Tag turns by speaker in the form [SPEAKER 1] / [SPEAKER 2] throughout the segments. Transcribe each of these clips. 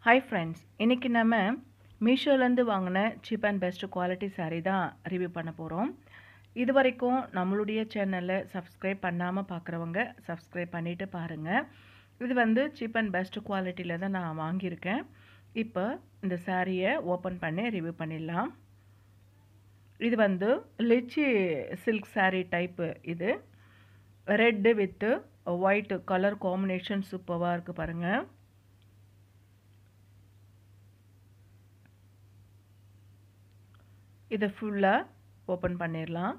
[SPEAKER 1] hi friends இன்றைக்கி நம்ம மீஷோலேருந்து வாங்கின cheap and best quality saree தான் ரிவ்யூ பண்ண போகிறோம் இது வரைக்கும் நம்மளுடைய சேனலை சப்ஸ்கிரைப் பண்ணாமல் பார்க்குறவங்க சப்ஸ்கிரைப் பண்ணிவிட்டு பாருங்கள் இது வந்து சீப் அண்ட் பெஸ்ட் குவாலிட்டியில் தான் நான் வாங்கியிருக்கேன் இப்போ இந்த சாரியை ஓப்பன் பண்ணி ரிவ்யூ பண்ணிடலாம் இது வந்து லிச்சி சில்க் saree டைப்பு இது red with white colour combination சூப்பராக இருக்குது பாருங்கள் இதை ஃபுல்லாக ஓப்பன் பண்ணிடலாம்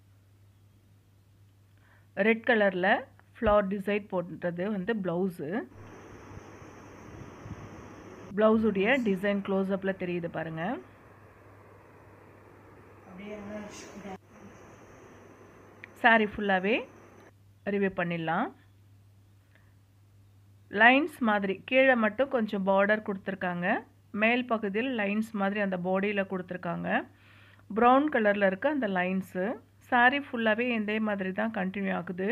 [SPEAKER 1] ரெட் கலரில் ஃப்ளவர் டிசைன் போட்டது வந்து ப்ளவுஸு ப்ளவுஸுடைய டிசைன் க்ளோஸ்அப்பில் தெரியுது பாருங்கள் சாரி ஃபுல்லாகவே ரிவ்யூ பண்ணிடலாம் லைன்ஸ் மாதிரி கீழே மட்டும் கொஞ்சம் பார்டர் கொடுத்துருக்காங்க மேல் பகுதியில் லைன்ஸ் மாதிரி அந்த பாடியில் கொடுத்துருக்காங்க ப்ரௌன் கலரில் இருக்க அந்த லைன்ஸு சாரீ ஃபுல்லாகவே இதே மாதிரி தான் கண்டினியூ ஆகுது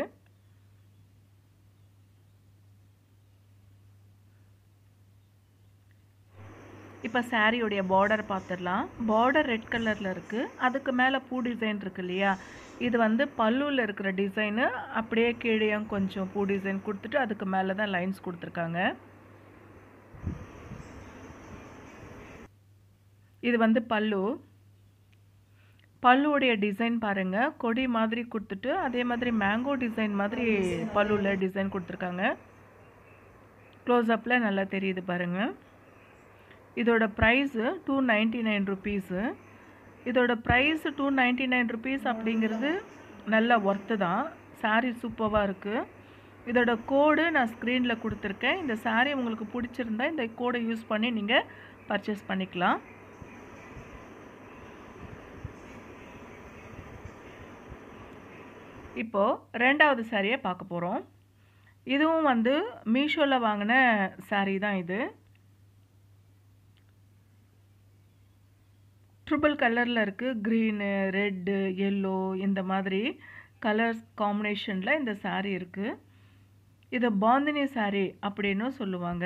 [SPEAKER 1] இப்போ சாரியுடைய பார்டர் பார்த்துடலாம் பார்டர் ரெட் கலரில் இருக்குது அதுக்கு மேலே பூ டிசைன் இருக்கு இல்லையா இது வந்து பல்லுவில் இருக்கிற டிசைனு அப்படியே கீழேயும் கொஞ்சம் பூ டிசைன் கொடுத்துட்டு அதுக்கு மேலே தான் லைன்ஸ் கொடுத்துருக்காங்க இது வந்து பல்லு பல்லுடைய டிசைன் பாருங்கள் கொடி மாதிரி கொடுத்துட்டு அதே மாதிரி மேங்கோ டிசைன் மாதிரி பல்லுவில் டிசைன் கொடுத்துருக்காங்க க்ளோஸ்அப்பில் நல்லா தெரியுது பாருங்கள் இதோட price two ninety nine rupees இதோட price two ninety nine rupees அப்படிங்கிறது நல்ல ஒர்த்து தான் சாரீ சூப்பராக இருக்குது இதோட கோடு நான் ஸ்க்ரீனில் கொடுத்துருக்கேன் இந்த சாரீ உங்களுக்கு பிடிச்சிருந்தா இந்த கோடை யூஸ் பண்ணி நீங்கள் பர்ச்சேஸ் பண்ணிக்கலாம் இப்போது ரெண்டாவது சாரியை பார்க்க போகிறோம் இதுவும் வந்து மீஷோவில் வாங்கின சாரீ தான் இது ட்ரிபிள் கலரில் இருக்குது க்ரீனு ரெட்டு எல்லோ இந்த மாதிரி கலர்ஸ் காம்பினேஷனில் இந்த சாரீ இருக்குது இதை பாந்தினி சாரீ அப்படின்னு சொல்லுவாங்க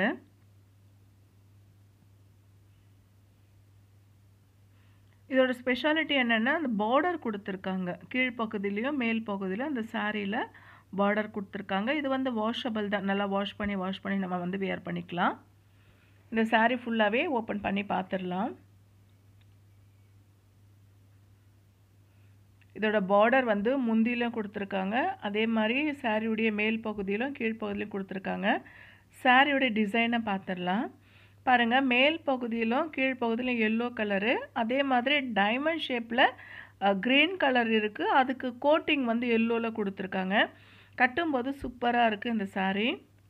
[SPEAKER 1] இதோட ஸ்பெஷாலிட்டி என்னென்னா அந்த பார்டர் கொடுத்துருக்காங்க கீழ்ப்பகுதியிலையும் மேல் பகுதியிலும் அந்த சாரியில் பார்டர் கொடுத்துருக்காங்க இது வந்து வாஷபிள் தான் நல்லா வாஷ் பண்ணி வாஷ் பண்ணி நம்ம வந்து வியர் பண்ணிக்கலாம் இந்த சாரீ ஃபுல்லாகவே ஓப்பன் பண்ணி பார்த்துடலாம் இதோட பார்டர் வந்து முந்தியிலும் கொடுத்துருக்காங்க அதே மாதிரி சாரியுடைய மேல் பகுதியிலும் கீழ்ப்பகுதியிலும் கொடுத்துருக்காங்க சாரியுடைய டிசைனை பார்த்துடலாம் பாருங்கள் மேல் பகுதியிலும் கீழ்ப்பகுதியிலும் எல்லோ கலரு அதே மாதிரி டைமண்ட் ஷேப்பில் க்ரீன் கலர் இருக்குது அதுக்கு கோட்டிங் வந்து எல்லோவில் கொடுத்துருக்காங்க கட்டும்போது சூப்பராக இருக்குது இந்த சாரீ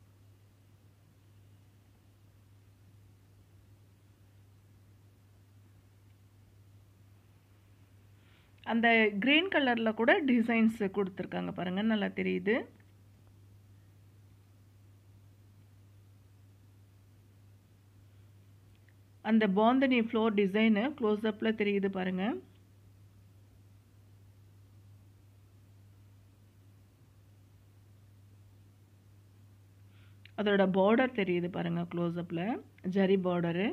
[SPEAKER 1] அந்த க்ரீன் கலரில் கூட டிசைன்ஸ் கொடுத்துருக்காங்க பாருங்கள் நல்லா தெரியுது அந்த பாந்தனி ஃப்ளோர் டிசைனு க்ளோஸ்அப்பில் தெரியுது பாருங்கள் அதோட பார்டர் தெரியுது பாருங்கள் க்ளோஸ்அப்பில் ஜரி பார்டரு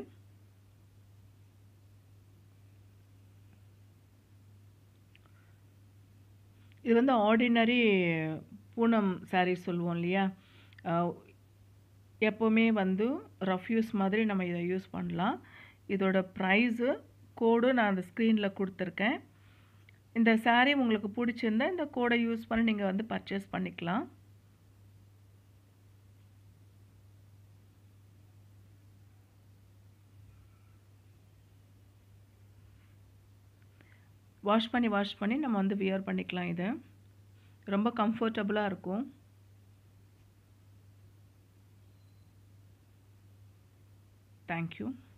[SPEAKER 1] இது வந்து ஆர்டினரி பூனம் சாரீ சொல்லுவோம் இல்லையா எப்போவுமே வந்து ரஃப் யூஸ் மாதிரி நம்ம இதை யூஸ் பண்ணலாம் இதோட ப்ரைஸு கோடு நான் அந்த ஸ்க்ரீனில் கொடுத்துருக்கேன் இந்த சாரீ உங்களுக்கு பிடிச்சிருந்தா இந்த கோடை யூஸ் பண்ணி நீங்கள் வந்து பர்ச்சேஸ் பண்ணிக்கலாம் வாஷ் பண்ணி வாஷ் பண்ணி நம்ம வந்து வியர் பண்ணிக்கலாம் இதை ரொம்ப கம்ஃபர்டபுளாக இருக்கும் தேங்க்யூ